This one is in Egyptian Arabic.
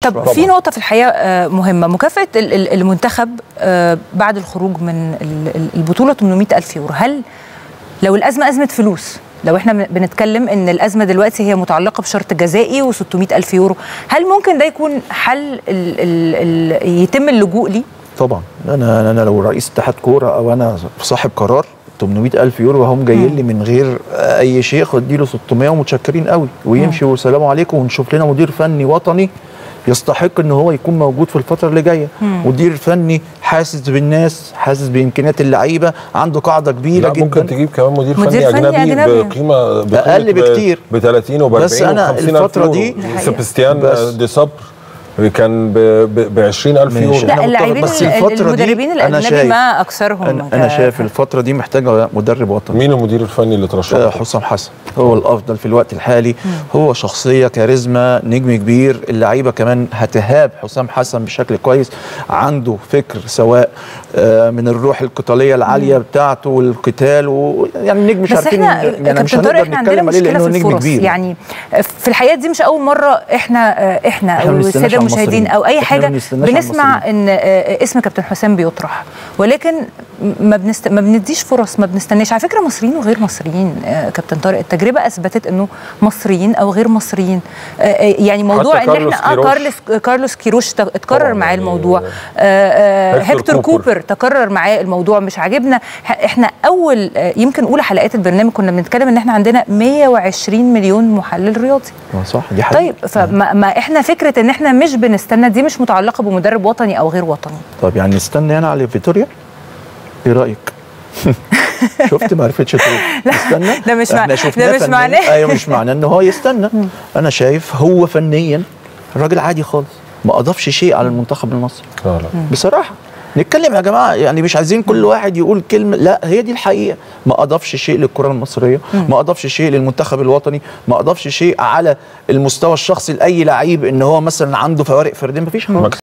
طب طبعاً. في نقطة في الحقيقة آه، مهمة مكافأة ال- ال- المنتخب آه، بعد الخروج من ال- ال- البطولة 800 ألف يورو هل لو الأزمة أزمة فلوس لو احنا بن- بنتكلم ان الازمه دلوقتي هي متعلقه بشرط جزائي و600 الف يورو هل ممكن ده يكون حل ال ال ال يتم اللجوء ليه طبعا انا انا لو رئيس اتحاد كوره او انا صاحب قرار 800 الف يورو وهم جايين لي من غير اي شيء خد له 600 ومتشكرين قوي ويمشي والسلام عليكم ونشوف لنا مدير فني وطني يستحق ان هو يكون موجود في الفتره اللي جايه مدير فني حاسس بالناس حاسس بامكانيات اللعيبه عنده قاعده كبيره لا جدا ممكن تجيب كمان مدير, مدير فني فني اجنبي, أجنبي. بقيمه بقيمة أقل بكتير. ب 30 و 40 بس أنا و 50 الفترة الف دي- يورو دي حقيقة. سبستيان بس- دي صبر كان ب 20 الف ماشي. يورو لا أنا متفق، اللاعبين بس ال- الفترة دي المدربين أنا الاجنبي شايف- ما اكثرهم انا, أنا ك- شايف الفتره دي محتاجه مدرب وطني مين المدير الفني اللي ترشح آه، حسام حسن هو الافضل في الوقت الحالي هو شخصيه كاريزما نجم كبير اللعيبه كمان هتهاب حسام حسن بشكل كويس عنده فكر سواء آه، من الروح القتاليه العاليه بتاعته والقتال و... يعني نجم مش بس عارفين احنا يعني مش كابتن طارق هنقدر احنا عندنا نتكلم عليه مشكله لانه في نجم الفرص كبير يعني في الحقيقه دي مش اول مره احنا آه، احنا إحنا او ما بنستناش الساده على المشاهدين المصريين. او اي إحنا ما حاجه بنستناش على بنسمع ان آه، اسم كابتن حسام بيطرح ولكن ما بنست... ما بنديش فرص ما بنستناش على فكره مصريين وغير مصريين آه، كابتن طارق التجربه اثبتت انه مصريين او غير مصريين آه، آه، يعني موضوع ان كارلوس احنا اه كيروش. كارلوس كارلوس كيروش ت- اتكرر طبعاً معاه يعني الموضوع آه، آه، هيكتور هيكتور كوبر. كوبر تكرر معاه الموضوع مش عاجبنا ح- احنا اول آه، يمكن اولى حلقات البرنامج كنا بنتكلم ان احنا عندنا 120 مليون محلل رياضي آه، صح دي حقيقة طيب فما ما احنا فكره ان احنا مش بنستنى دي مش متعلقه بمدرب وطني او غير وطني طب يعني نستنى انا على فيتوريا ايه رايك شفت ما عرفتش تقول نستنى ده مش مع- احنا شفناه ده مش فنياً. معناه. ايوه مش معناه ان هو يستنى انا شايف هو فنيا راجل عادي خالص ما اضافش شيء على المنتخب المصري لا لا بصراحه نتكلم يا جماعه يعني مش عايزين كل واحد يقول كلمه لا هي دي الحقيقه ما اضافش شيء للكره المصريه ما اضافش شيء للمنتخب الوطني ما اضافش شيء على المستوى الشخصي لاي لعيب ان هو مثلا عنده فوارق فرديه مفيش حاجه